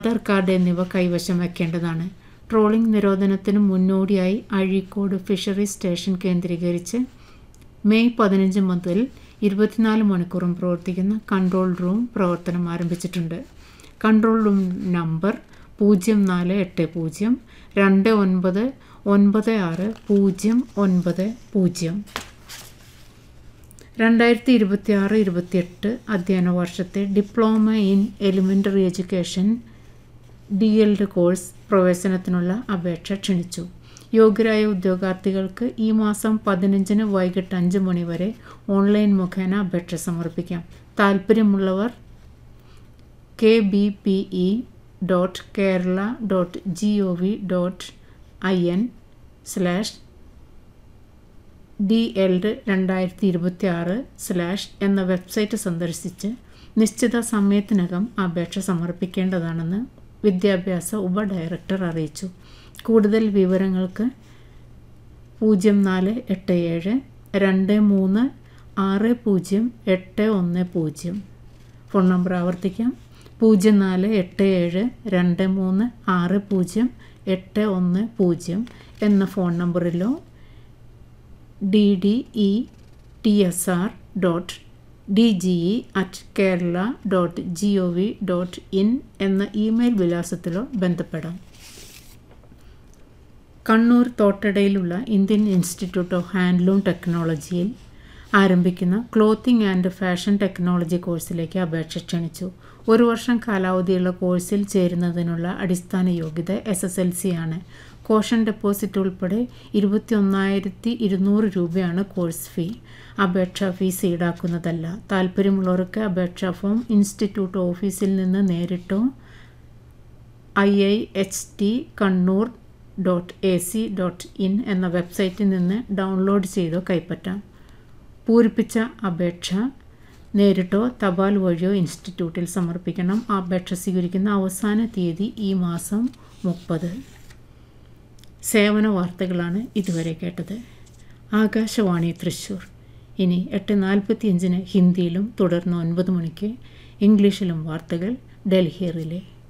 Aadhaar card എന്നിവ കൈവശം വയ്ക്കേണ്ടതാണ് trolling നിരോധനത്തിന് മുന്നോടിയായി അഴീക്കോട് ഫിഷറി സ്റ്റേഷൻ കേന്ദ്രീകരിച്ച് മെയ് പതിനഞ്ച് മുതൽ ഇരുപത്തിനാല് മണിക്കൂറും പ്രവർത്തിക്കുന്ന കൺട്രോൾ റൂം പ്രവർത്തനം ആരംഭിച്ചിട്ടുണ്ട് കൺട്രോൾ റൂം നമ്പർ പൂജ്യം നാല് എട്ട് പൂജ്യം രണ്ട് ഒൻപത് ഒൻപത് ആറ് പൂജ്യം ഒൻപത് പൂജ്യം രണ്ടായിരത്തി ഇരുപത്തി ആറ് ഇരുപത്തിയെട്ട് അധ്യയന വർഷത്തെ diploma in elementary education D El Ed course പ്രവേശനത്തിനുള്ള അപേക്ഷ ക്ഷണിച്ചു യോഗ്യരായ ഉദ്യോഗാർത്ഥികൾക്ക് ഈ മാസം പതിനഞ്ചിന് വൈകിട്ട് അഞ്ച് മണി വരെ ഓൺലൈൻ മുഖേന അപേക്ഷ സമർപ്പിക്കാം താൽപ്പര്യമുള്ളവർ K B P E dot Kerala dot G O V dot I N slash D El Ed രണ്ടായിരത്തി ഇരുപത്തി ആറ് സ്ലാഷ് എന്ന വെബ്സൈറ്റ് സന്ദർശിച്ച് നിശ്ചിത സമയത്തിനകം അപേക്ഷ സമർപ്പിക്കേണ്ടതാണെന്ന് വിദ്യാഭ്യാസ ഉപ ഡയറക്ടർ അറിയിച്ചു കൂടുതൽ വിവരങ്ങൾക്ക് പൂജ്യം നാല് എട്ട് ഏഴ് രണ്ട് മൂന്ന് ആറ് പൂജ്യം എട്ട് ഒന്ന് പൂജ്യം ഫോൺ നമ്പർ ആവർത്തിക്കാം പൂജ്യം നാല് എട്ട് ഏഴ് രണ്ട് മൂന്ന് ആറ് പൂജ്യം എട്ട് ഒന്ന് പൂജ്യം എന്ന ഫോൺ നമ്പറിലോ D D E T S R dot D G E at Kerala dot G O V dot in എന്ന ഇമെയിൽ വിലാസത്തിലോ ബന്ധപ്പെടാം കണ്ണൂർ തോട്ടടയിലുള്ള ഇന്ത്യൻ ഇൻസ്റ്റിറ്റ്യൂട്ട് ഓഫ് ഹാൻഡ്ലൂം ടെക്നോളജിയിൽ ആരംഭിക്കുന്ന ക്ലോത്തിങ് ആൻഡ് ഫാഷൻ ടെക്നോളജി കോഴ്സിലേക്ക് അപേക്ഷ ക്ഷണിച്ചു ഒരു വർഷം കാലാവധിയുള്ള കോഴ്സിൽ ചേരുന്നതിനുള്ള അടിസ്ഥാന യോഗ്യത എസ് എസ് എൽ സി ആണ് കോഷൻ ഡെപ്പോസിറ്റ് ഉൾപ്പെടെ ഇരുപത്തി ഒന്നായിരത്തി ഇരുന്നൂറ് രൂപയാണ് കോഴ്സ് ഫീ അപേക്ഷാ ഫീസ് ഈടാക്കുന്നതല്ല താല്പര്യമുള്ളവർക്ക് അപേക്ഷാ ഫോം ഇൻസ്റ്റിറ്റ്യൂട്ട് ഓഫീസിൽ നിന്ന് നേരിട്ടോ I I H T Kannur dot A C dot in എന്ന വെബ്സൈറ്റിൽ നിന്ന് ഡൗൺലോഡ് ചെയ്തോ കൈപ്പറ്റാം പൂരിപ്പിച്ച അപേക്ഷ നേരിട്ടോ തപാൽ വഴിയോ ഇൻസ്റ്റിറ്റ്യൂട്ടിൽ സമർപ്പിക്കണം അപേക്ഷ സ്വീകരിക്കുന്ന അവസാന തീയതി ഈ മാസം മുപ്പത് സേവന വാർത്തകളാണ് ഇതുവരെ കേട്ടത് ആകാശവാണി തൃശ്ശൂർ ഇനി എട്ട് നാൽപ്പത്തിയഞ്ചിന് ഹിന്ദിയിലും തുടർന്ന് ഒൻപത് മണിക്ക് ഇംഗ്ലീഷിലും വാർത്തകൾ ഡൽഹി റിലേ